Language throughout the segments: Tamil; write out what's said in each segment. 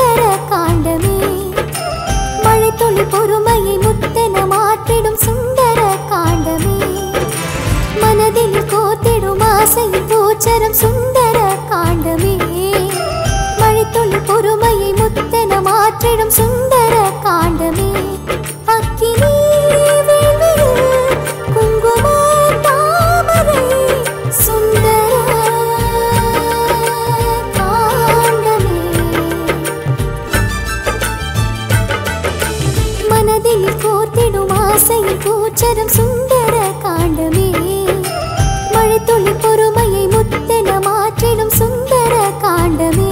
சுந்தர காண்டமே மழைத்துளி பொறுமையை முத்தென மாற்றிடும் சுந்தர காண்டமே மனதில் கோத்திடும் ஆசையின் பூச்சரம் சுந்தர காண்டமே மழைத்துளி பொறுமையை முத்தென மாற்றிடும் சுந்தர காண்டமே அக்கினி வேள்வியில் குங்கும தாமரை சுந்தர காண்டமே மனதில் கோர்த்திடும் ஆசையில் கூச்சரம் சுந்தர காண்டமே மழைத்துளி பொறுமையை முத்தென மாற்றிடும் சுந்தர காண்டமே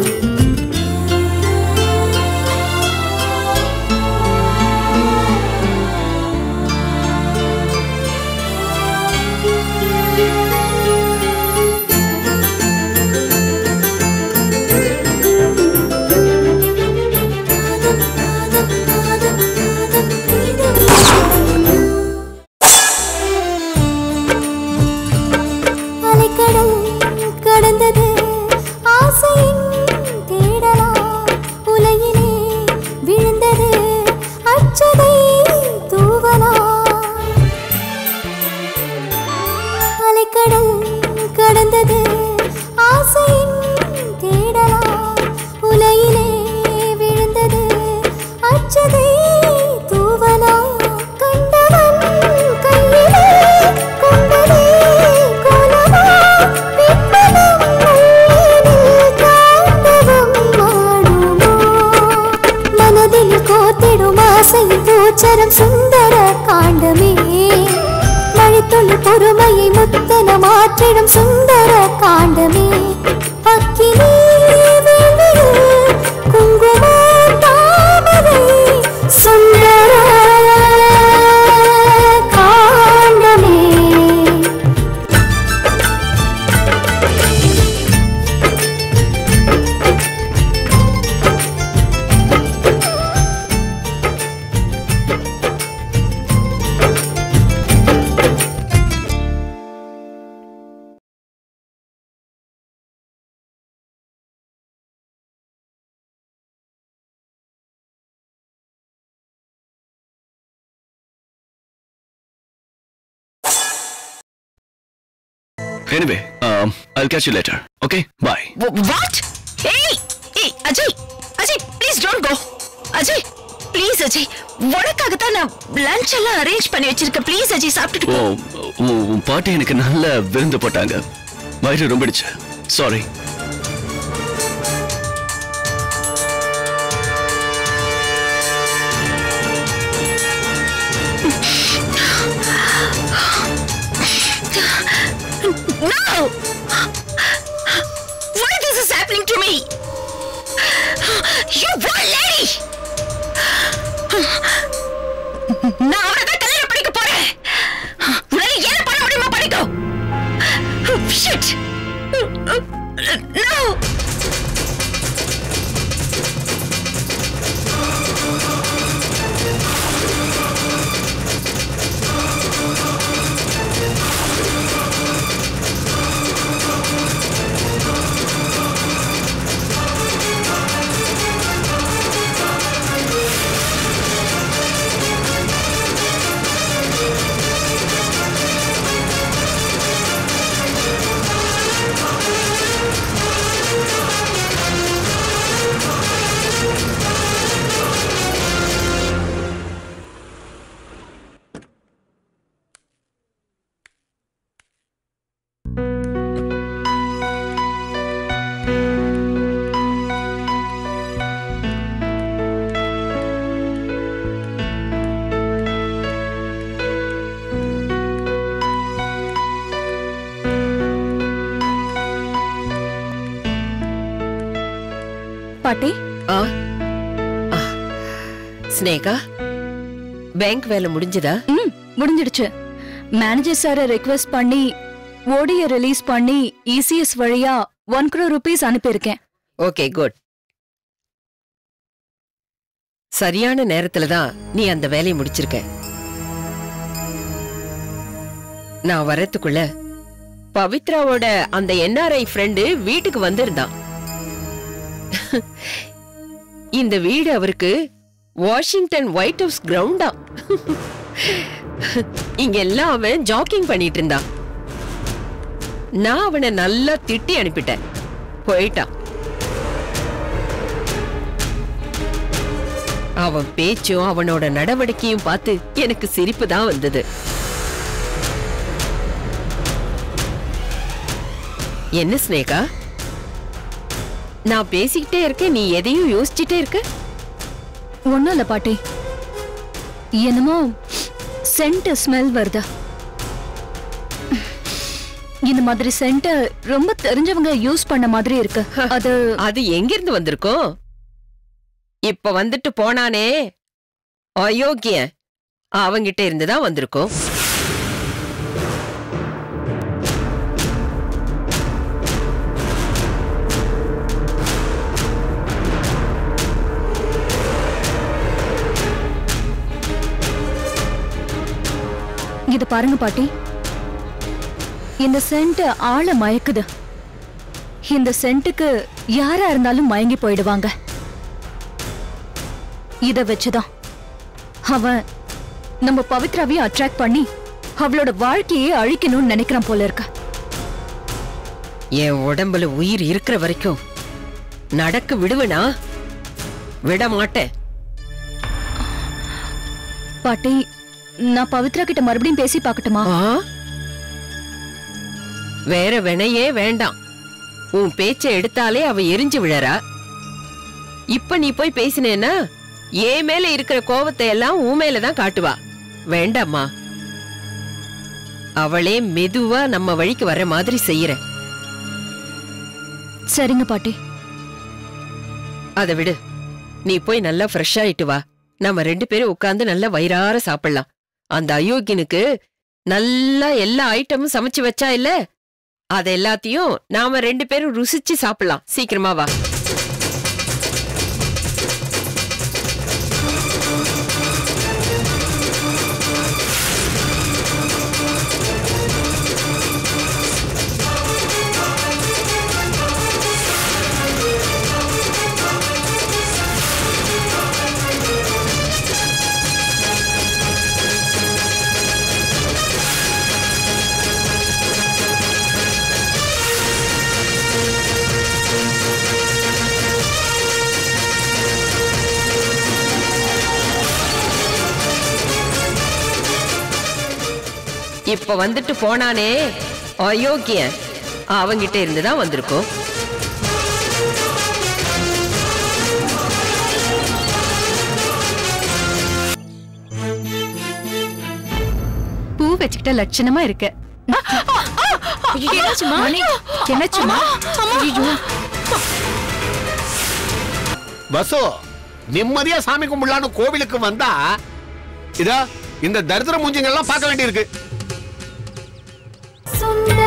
அலைக்கடல் கடந்தது ஆசையின் தேடலா உலகிலே விழுந்தது அச்சதை தூவலா அலைக்கடல் கடந்தது ஆசையின் தேடலா உலகிலே விழுந்தது அச்சதை தூவலா கண்டவன் கையிலே கொண்டதே கோலமா பின்பலம் மண்ணில் காந்தவம் மாடுமோ மனதில் கோத்திடும் ஆசையின் பூச்சரம் சுந்தர காண்டமே மழைத்துளி பொறுமையை முத்தன மாற்றிடும் சுந்தர காண்டமே அக்கினி வேள்வியில் குங்கும தாமரை சுந்தர காண்டமே Anyway, um, I'll catch you later. Okay? Bye. What ஏய் ஏய் Ajay Ajay please don't go Ajay please Ajay உனக்காக தான் நான் லஞ்ச் எல்லாம் அரேஞ்ச் பண்ணி வச்சிருக்கேன் ப்ளீஸ் அஜய் சாப்பிட்டுட்டு ஓ போ உன் உன் பாட்டி எனக்கு நல்ல விருந்து போட்டாங்க வயிறு ரொம்படிச்சு sorry No! Why this is happening to me? You one lady! நான் அவனை தான் கல்யாணம் பண்ணிக்க போறேன் உன்னால என்ன பண்ண முடியுமா பண்ணிக்கோ Shit! No! பாட்டி ஆ ஆ. ஸ்னேகா பேங்க் வேலை முடிஞ்சதா ம் முடிஞ்சிடுச்சு மேனேஜர் சாரை ரெக்வெஸ்ட் பண்ணி ஓடிய ரிலீஸ் பண்ணி இசிஎஸ் வழியா ஒன் crore ருபீஸ் அனுப்பியிருக்கேன் ஓகே குட் சரியான நேரத்துல தான் நீ அந்த வேலையை முடிச்சிருக்க நான் வரத்துக்குள்ள பவித்ராவோட அந்த என்ஆர்ஐ ஃப்ரெண்டு வீட்டுக்கு வந்திருந்தான் இந்த வீடு அவருக்கு வாஷிங்டன் ஒயிட் ஹவுஸ் கிரவுண்டா இங்க எல்லாம் அவன் ஜாக்கிங் பண்ணிட்டு இருந்தான் நான் அவனை நல்லா திட்டி அனுப்பிட்டேன் போயிட்டான் அவன் பேச்சும் அவனோட நடவடிக்கையும் பார்த்து எனக்கு சிரிப்பு தான் வந்தது என்ன ஸ்னேகா நான் பேசிக்கிட்டே இருக்கேன் நீ எதையும் யோசிச்சுட்டே இருக்க ஒண்ணும் இல்ல பாட்டி என்னமோ சென்ட் ஸ்மெல் வருதா இந்த மாதிரி சென்ட் ரொம்ப தெரிஞ்சவங்க யூஸ் பண்ண மாதிரி இருக்கு அது அது எங்கிருந்து வந்திருக்கும் இப்ப வந்துட்டு போனானே அயோக்கியன் அவங்கிட்ட இருந்து தான் வந்திருக்கும் இது பாருங்க பாட்டி இந்த சென்ட் ஆள மயக்குது இந்த சென்ட்டுக்கு யாரா இருந்தாலும் மயங்கி போயிடுவாங்க இத வச்சுதான் அவன் நம்ம பவித்ராவையும் அட்ராக்ட் பண்ணி அவளோட வாழ்க்கையே அழிக்கணும்னு நினைக்கிறான் போல இருக்க என் உடம்புல உயிர் இருக்கிற வரைக்கும் நடக்க விடுவனா விட மாட்டேன் பாட்டி நான் பவித்ரா கிட்ட மறுபடியும் பேசி பார்க்கட்டுமா ஆ? வேற வினையே வேண்டாம் உன் பேச்ச எடுத்தாலே அவ எரிஞ்சு விழறா இப்ப நீ போய் பேசினேன்னா என் மேல இருக்கிற கோவத்தை எல்லாம் உன் மேல தான் காட்டுவா வேண்டாம்மா அவளே மெதுவா நம்ம வழிக்கு வர்ற மாதிரி செய்யற சரிங்க பாட்டி அதை விடு நீ போய் நல்லா ஃப்ரெஷ் ஆயிட்டு வா நம்ம ரெண்டு பேரும் உட்கார்ந்து நல்லா வயிறார சாப்பிடலாம் அந்த அயோக்கியனுக்கு நல்லா எல்லா ஐட்டமும் சமைச்சு வச்சா இல்ல அத எல்லாத்தையும் நாம ரெண்டு பேரும் ருசிச்சு சாப்பிடலாம் சீக்கிரமா வா இப்ப வந்துட்டு போனானே அயோக்கியன் அவங்கிட்ட இருந்து தான் வந்திருக்கோம் பூ வச்சுக்கிட்ட லட்சணமா இருக்க என்னாச்சுமா என்னாச்சுமா பசு நிம்மதியா சாமி கும்பிடலான்னு கோவிலுக்கு வந்தா இதா இந்த தரித்திர மூஞ்சிங்கெல்லாம் பார்க்க வேண்டியிருக்கு சுந்தர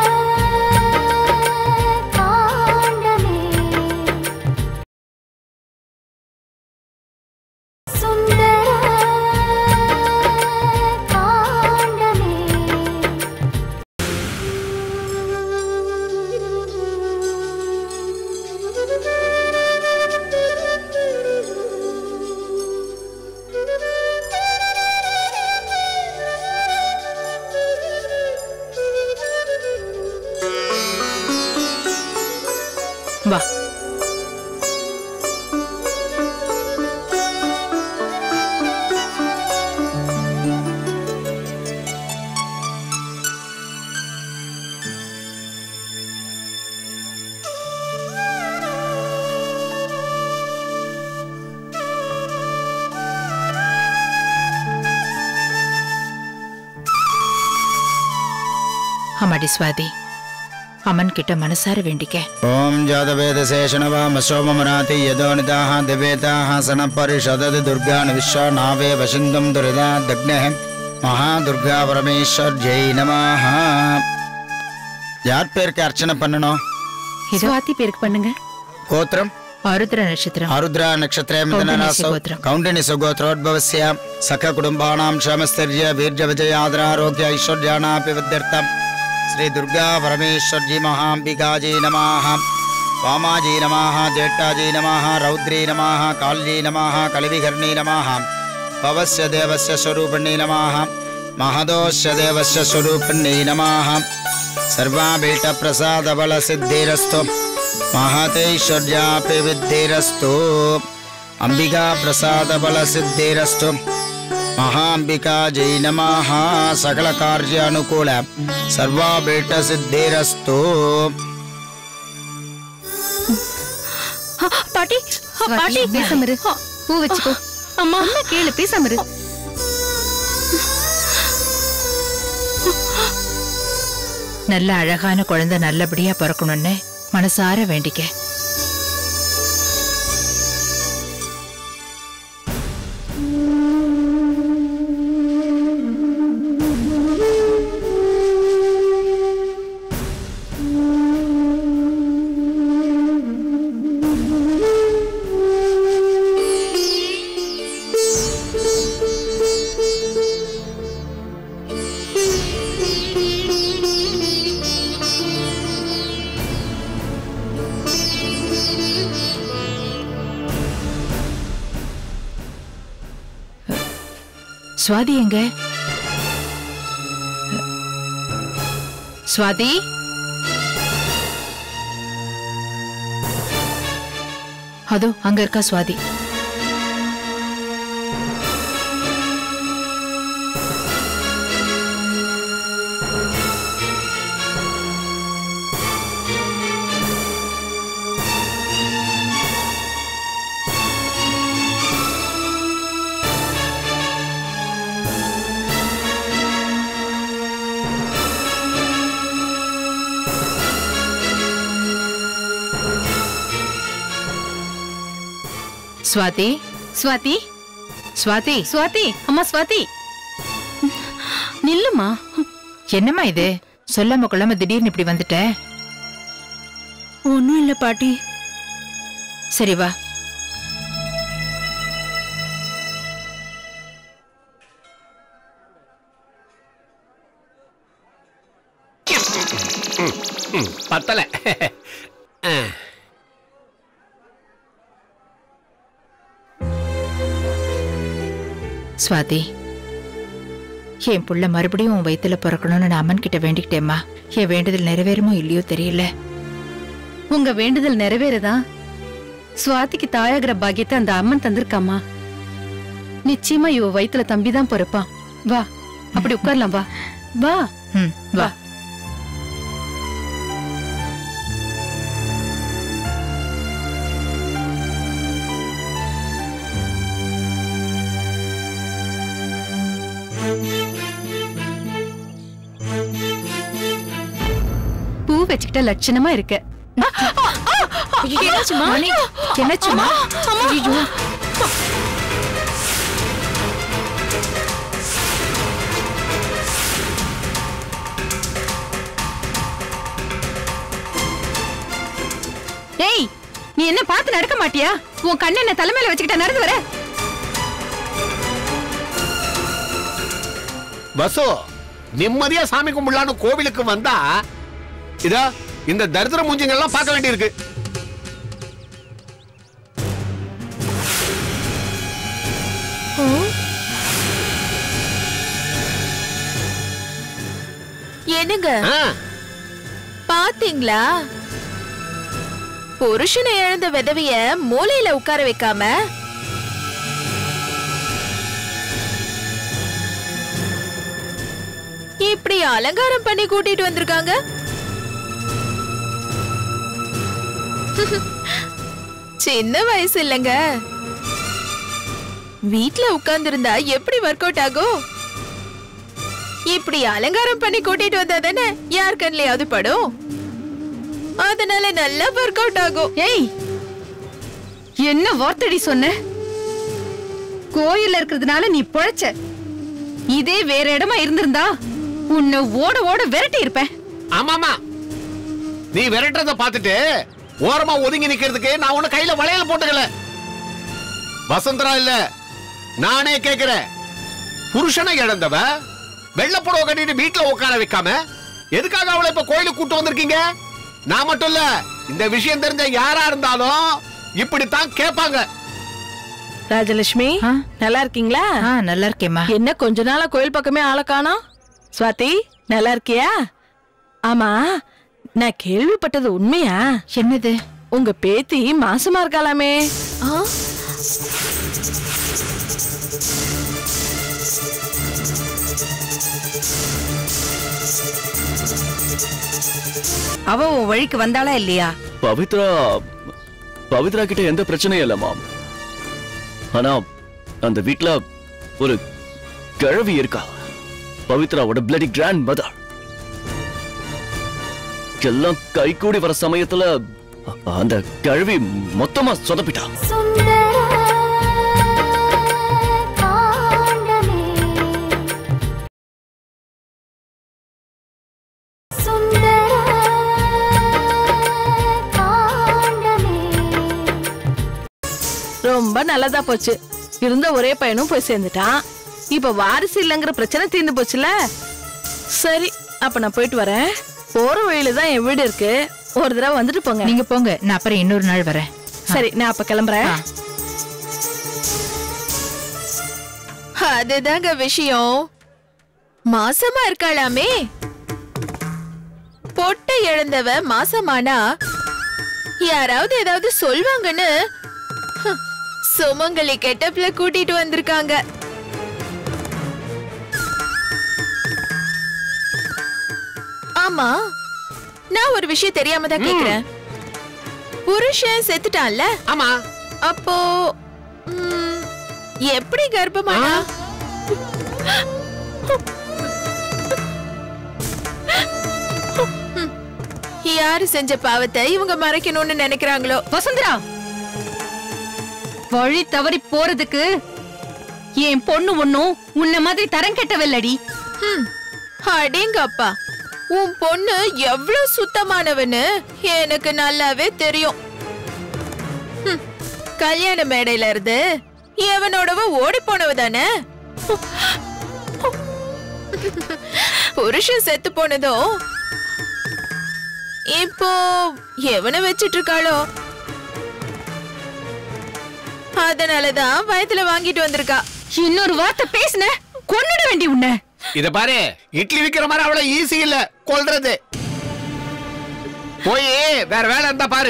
காண்டமே சுந்தர காண்டமே வா ஆமாடி சுவாதி அம்மன் கிட்ட மனசார வேண்டிக்க ॐ जातवेदशेषणवाम सोममनाति यदो निदाः दिवेताः सनपरिषदति दुर्गान् विश्वनावे वसिन्धुं दुरिदादग्नेः மகாதுர்கா பரமேஸ்வர் ஜெய் நமஹ யார் பேருக்கு அர்ச்சனை பண்ணணும் சுவாதி பேருக்கு பண்ணுங்க கோத்திரம் ஆருத்ர நட்சத்திரம் ஆருத்ரா நட்சத்திரே கௌண்டின்ய மிதனராசௌ சுகோத்திரம். கௌண்டினி சுகோத்ரோத்பவஸ்ய சக குடும்பானாம் க்ஷமஸ்தர்ய வீர்ய விஜயாதராரோக்கிய ஐஸ்வர்யானாபி வித்தியர்த்தம் ஸ்ரீ துர்கா பரமேஸ்வர்ஜி மகாம்பிகாஜி நமாஹ वामाजी नमः ज्येष्ठाजी नमः रौद्री नमः काल्यी नमः कलिविकर्णी नमः पवस्य देवस्य स्वरूपिणी नमः महदोस्य देवस्य स्वरूपिणी नमः सर्वाभीष्टप्रसादबलसिद्धिरस्तु महतैश्वर्यापि विद्धिरस्तु अम्बिकाप्रसादबलसिद्धिरस्तु महाम्बिका जय नमः सकलकार्यानुकूल सर्वाभीष्टसिद्धिरस्तु பாட்டி ஆ, பாட்டி பேசாம இரு பூ வச்சுக்கோ அம்மா அம்மா கேளு பேசாம இரு நல்ல அழகான குழந்தை நல்லபடியா பிறக்கணும்னு மனசார வேண்டிக்க சுவாதி எங்க சுவாதி அதோ அங்க இருக்கா சுவாதி சுவாதி ஸ்வாதி சுவாதி ஸ்வாதி அம்மா ஸ்வாதி நில்லுமா என்னம்மா இது சொல்லாம கொள்ளாம திடீர்னு இப்படி வந்துட்ட ஒன்னும் இல்ல பாட்டி சரி வா ம், பத்தல ஆ. சுவாதி என் புள்ள மறுபடியும் உன் வயித்துல பிறக்கணும்னு நான் அம்மன் கிட்ட வேண்டிக்கிட்டேம்மா என் வேண்டுதல் நிறைவேறுமோ இல்லையோ தெரியல உங்க வேண்டுதல் நிறைவேறதா சுவாதிக்கு தாயாகிற பாக்கியத்தை அந்த அம்மன் தந்திருக்காமா நிச்சயமா இவ வயித்துல தம்பி தான் பிறப்பான் வா அப்படி உட்காரலாம் வா வா ம் வா பூ வச்சுக்கிட்ட லட்சணமா இருக்க என்னாச்சுமா என்னாச்சுமா ஐயோ ஏய் நீ என்ன பார்த்து நடக்க மாட்டியா உன் கண்ணு என்ன தலைமையில வச்சுக்கிட்ட நடந்து வர வசு நிம்மதியா சாமி கும்பிடலான்னு கோவிலுக்கு வந்தா இதா இந்த தரித்திர மூஞ்சிங்கெல்லாம் பார்க்க வேண்டியிருக்கு என்னங்க ஆ, பாத்தீங்களா புருஷனை இழந்த விதவிய மூலையில உட்கார வைக்காம இப்படி அலங்காரம் பண்ணி கூட்டிட்டு வந்திருக்காங்க சின்ன வயசு இல்லைங்க வீட்ல உட்கார்ந்திருந்தா எப்படி ஒர்க் அவுட் ஆகும் இப்படி அலங்காரம் பண்ணி கூட்டிட்டு வந்தா தானே யார் கண்லயாவது படும் அதனால நல்லா ஒர்க் அவுட் ஆகும் ஏய் என்ன வார்த்தடி சொன்ன கோயில்ல இருக்கிறதுனால நீ பொழைச்ச இதே வேற இடமா இருந்திருந்தா உன்னை ஓட ஓட விரட்டி இருப்பேன் ஆமாமா நீ விரட்டுறத பார்த்துட்டு ஓரமா ஒதுங்கி நிக்கிறதுக்கு நான் உன்ன கையில வளையல் போட்டுக்கல வசந்தரா இல்ல நானே கேக்குறேன் புருஷனை இழந்தவ வெள்ளை புடவை கட்டிட்டு வீட்டுல உட்கார வைக்காம எதுக்காக அவளை இப்ப கோயிலுக்கு கூட்டு வந்திருக்கீங்க நான் மட்டும் இல்ல இந்த விஷயம் தெரிஞ்ச யாரா இருந்தாலும் இப்படித்தான் கேட்பாங்க ராஜலட்சுமி ஆ? நல்லா இருக்கீங்களா ஆ நல்லா இருக்கேம்மா என்ன கொஞ்ச நாளா கோயில் பக்கமே ஆள காணோம் சுவாதி நல்லா இருக்கியா ஆமா நான் கேள்விப்பட்டது உண்மையா என்னது உங்க பேத்தி மாசமா இருக்காளாமே அவ உன் வழிக்கு வந்தாளா இல்லையா பவித்ரா பவித்ரா கிட்ட எந்த பிரச்சனையும் இல்ல மாம் ஆனா அந்த வீட்ல ஒரு கிழவி இருக்கா பவித்ராவோட பிளடி கிராண்ட் மதர் எல்லாம் கை கூடி வர சமயத்துல அ- அந்த கிழவி மொத்தமா சொதப்பிட்டா சுந்தர காண்டமே சுந்தர காண்டமே ரொம்ப நல்லதா போச்சு இருந்த ஒரே பையனும் போய் சேர்ந்துட்டான் இப்ப வாரிசு இல்லைங்கிற பிரச்சனை தீர்ந்து போச்சுல சரி அப்ப நான் போயிட்டு வரேன் போற வழியில தான் என் வீடு இருக்கு ஒரு தடவை வந்துட்டு போங்க நீங்க போங்க நான் அப்புறம் இன்னொரு நாள் வரேன் சரி நான் அப்ப கிளம்புறேன் ஆ. அதுதாங்க விஷயம் மாசமா இருக்காளாமே பொட்டை இழந்தவ மாசமானா யாராவது ஏதாவது சொல்வாங்கன்னு ஹ், சுமங்கலி கெட்டப்ல கூட்டிட்டு வந்திருக்காங்க ஆமா நான் ஒரு விஷயம் தெரியாம தான் கேக்குறேன் புருஷன் செத்துட்டான்ல ஆமா அப்போ ம், எப்படி கர்ப்பமானா ம், யாரு செஞ்ச பாவத்தை இவங்க மறைக்கணும்னு நினைக்கிறாங்களோ வசுந்தரா வழி தவறி போறதுக்கு என் பொண்ணு ஒண்ணும் உன்ன மாதிரி தரம் கெட்டவல்லடி ம், அடேங்கப்பா உன் பொண்ணு எவ்வளவு சுத்தமானவன்னு எனக்கு நல்லாவே தெரியும் ம், கல்யாண மேடையில இருந்து எவனோடவ ஓடி போனவ தானே புருஷன் செத்து போனதும் இப்போ எவனை வச்சிட்டு இருக்காளோ அதனாலதான் வயத்துல வாங்கிட்டு வந்திருக்கா இன்னொரு வார்த்தை பேசுன கொன்னுட வேண்டி உன்ன இத பாரு இட்லி விக்கிற மாதிரி அவ்வளவு ஈஸி இல்ல கொல்றது போய் வேற வேலை இருந்தா பாரு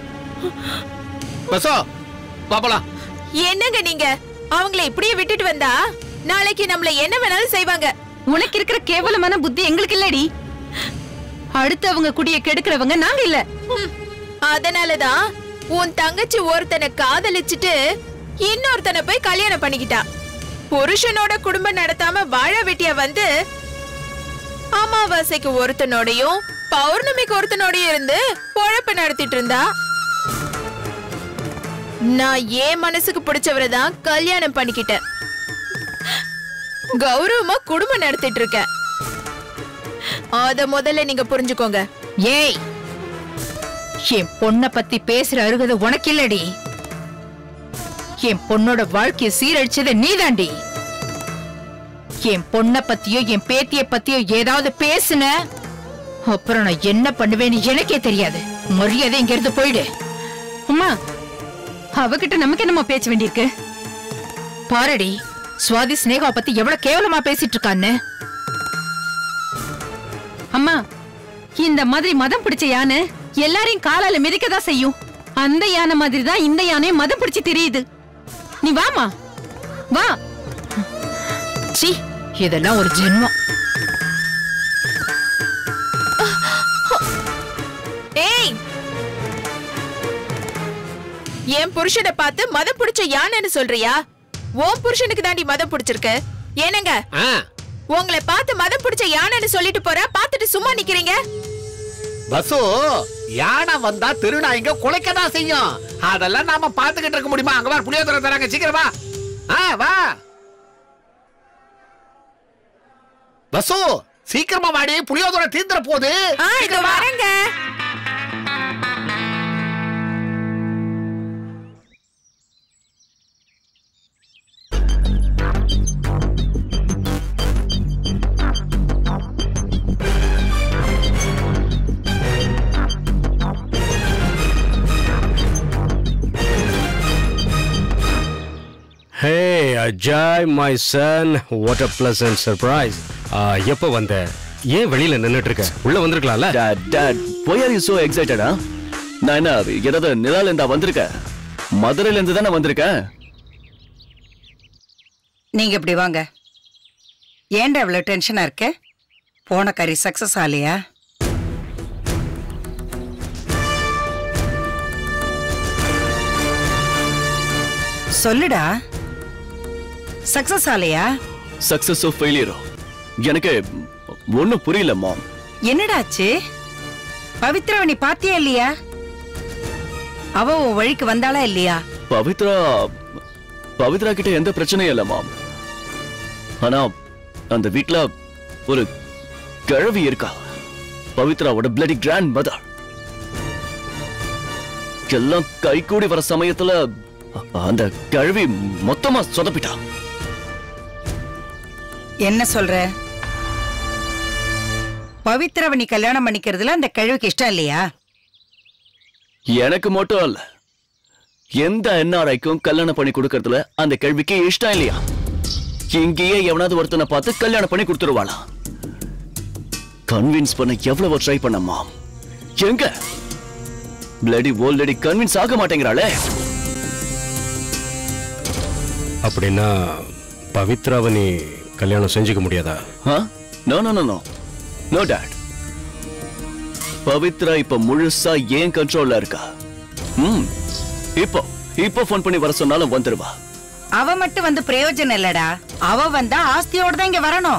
பசோ பாப்பலாம் என்னங்க நீங்க அவங்கள இப்படியே விட்டுட்டு வந்தா நாளைக்கு நம்மள என்ன வேணாலும் செய்வாங்க உனக்கு இருக்கிற கேவலமான புத்தி எங்களுக்கு இல்லடி அடுத்தவங்க குடிய கெடுக்கிறவங்க நாங்க இல்ல ஹம், அதனாலதான் உன் தங்கச்சி ஒருத்தனை காதலிச்சுட்டு இன்னொருத்தனை போய் கல்யாணம் பண்ணிக்கிட்டா புருஷனோட குடும்பம் நடத்தாம வாழ வெட்டியா வந்து அமாவாசைக்கு ஒருத்தனோடையும் பௌர்ணமிக்கு ஒருத்தனோடையும் இருந்து பொழப்பு நடத்திட்டு இருந்தா நான் ஏன் மனசுக்கு பிடிச்சவரை தான் கல்யாணம் பண்ணிக்கிட்டேன் கௌரவமா குடும்பம் நடத்திட்டு இருக்கேன் அத முதல்ல நீங்க புரிஞ்சுக்கோங்க ஏய் என் பொண்ண பத்தி பேசுற அருகதை உனக்கு இல்லடி என் பொண்ணோட வாழ்க்கைய சீரழிச்சது நீதாண்டி என் பொண்ண பத்தியோ என் பேத்திய பத்தியோ ஏதாவது பேசுன அப்புறம் நான் என்ன பண்ணுவேன்னு எனக்கே தெரியாது மரியாதை இங்க இருந்து போயிடு அம்மா அவகிட்ட நமக்கு என்னம்மா பேச்ச வேண்டியிருக்கு பாரடி சுவாதி ஸ்னேகா பத்தி எவ்வளவு கேவலமா பேசிட்டு இருக்கான்னு அம்மா இந்த மாதிரி மதம் பிடிச்ச யானை எல்லாரையும் காலால மிதிக்கதான் செய்யும் அந்த யானை மாதிரி தான் இந்த யானையும் மதம் பிடிச்சு தெரியுது நீ வாமா வா சி இதெல்லாம் ஒரு ஜென்மம் ஏய் என் புருஷனை பார்த்து மதம் பிடிச்ச யானைன்னு சொல்றியா உன் புருஷனுக்கு தாண்டி மதம் பிடிச்சிருக்கு ஏனங்க ஆ, உங்களை பார்த்து மதம் பிடிச்ச யானைன்னு சொல்லிட்டு போற பார்த்துட்டு சும்மா நிக்கிறீங்க பசு யானை வந்தா திருநாய்ங்க குலைக்கதான் செய்யும் அதெல்லாம் நாம பாத்துக்கிட்டு இருக்க முடியுமா அங்க வா புளியோதரை தராங்க சீக்கிரம் வா ஆ வா பசு சீக்கிரமா வாடி புளியோதரை தீந்துற போகுது ஆ இங்க சீக்கிரம் வா. வரேங்க Hey, Ajay, my son, what a pleasant surprise. Uh, எப்போ வந்த ஏன் வெளியில நின்னுட்டு இருக்க உள்ள வந்திருக்கலாம்ல Dad, Dad, why are you so excited, huh? நான் என்ன ஏதாவது நிலால இருந்தா வந்திருக்கேன் மதுரையில இருந்து தானே வந்திருக்கேன் நீங்க இப்படி வாங்க ஏன்டா இவ்வளவு டென்ஷனா இருக்க போன கறி சக்சஸ் ஆலையா சொல்லுடா சக்சஸ் ஆலையா சக்சஸோ ஃபெயிலியரோ எனக்கு ஒன்னும் புரியல மாம் என்னடாச்சு பவித்ராவை நீ பாத்தியா இல்லையா அவ உன் வழிக்கு வந்தாளா இல்லையா பவித்ரா பவித்ரா கிட்ட எந்த பிரச்சனையும் இல்ல மாம் ஆனா அந்த வீட்ல ஒரு கிழவி இருக்கா பவித்ராவோட பிளடி கிராண்ட் மதர் எல்லாம் கை கூடி வர சமயத்துல அ- அந்த கிழவி மொத்தமா சொதப்பிட்டா என்ன சொல்ற பவித்ராவை நீ கல்யாணம் பண்ணிக்கிறதுல அந்த கிழவிக்கு இஷ்டம் இல்லையா எனக்கு மட்டும் இல்ல எந்த என்ஆர்ஐக்கும் கல்யாணம் பண்ணி கொடுக்கறதுல அந்த கேள்விக்கு இஷ்டம் இல்லையா இங்கேயே எவனாவது ஒருத்தனை பார்த்து கல்யாணம் பண்ணி கொடுத்துருவாளா கன்வின்ஸ் பண்ண எவ்வளவு ட்ரை பண்ணம்மா எங்க பிளடி ஓல்ட் லேடி கன்வின்ஸ் ஆக மாட்டேங்கிறாளே அப்படின்னா பவித்ராவை நீ கல்யாணம் செஞ்சுக்க முடியாதா no no no no no dad Pavithra இப்ப முழுசா ஏன் கண்ட்ரோல்ல இருக்கா ம் இப்போ இப்போ ஃபோன் பண்ணி வர சொன்னாலும் வந்துருவா அவ மட்டும் வந்து பிரயோஜனம் இல்லடா அவ வந்தா ஆஸ்தியோட தான் இங்க வரணும்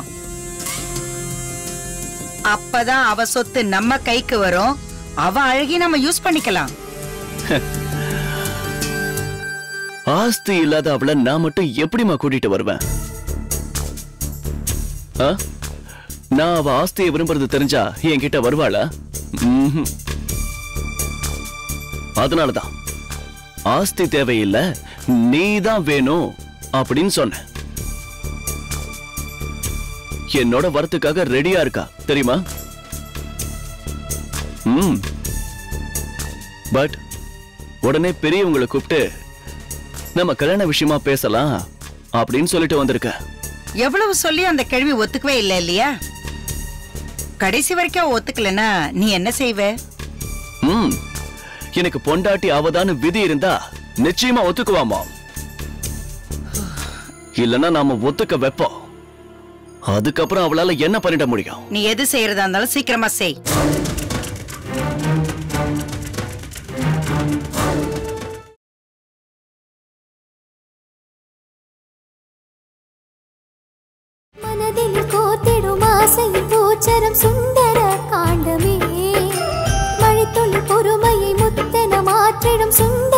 அப்பதான் அவ சொத்து நம்ம கைக்கு வரும் அவ அழகி நம்ம யூஸ் பண்ணிக்கலாம் ஆஸ்தி இல்லாத அவளை நான் மட்டும் எப்படிம்மா கூட்டிட்டு வருவேன் ஆ? நான் அவ ஆஸ்தியை விரும்புறது தெரிஞ்சா என்கிட்ட வருவாளா ம்ஹும். அதனாலதான் ஆஸ்தி தேவையில்லை நீதான் வேணும் அப்படின்னு சொன்னேன் என்னோட வரத்துக்காக ரெடியா இருக்கா தெரியுமா ம் பட் உடனே பெரியவங்களை கூப்பிட்டு நம்ம கல்யாண விஷயமா பேசலாம் அப்படின்னு சொல்லிட்டு வந்திருக்க எவ்வளவு சொல்லி அந்த கேள்வி ஒத்துக்கவே இல்ல இல்லையா கடைசி வரைக்கும் அவ ஒத்துக்கலனா நீ என்ன செய்வ ம் எனக்கு பொண்டாட்டி அவதான்னு விதி இருந்தா நிச்சயமா ஒத்துக்குவாமா இல்லனா நாம ஒத்துக்க வைப்போம் அதுக்கப்புறம் அவளால என்ன பண்ணிட முடியும் நீ எது செய்யறதா இருந்தாலும் சீக்கிரமா செய் மனதில் கோத்திடும் ஆசையின் பூச்சரம் சுந்தர காண்டமே மழைத்துளி பொறுமையை முத்தென மாற்றிடும் சுந்தர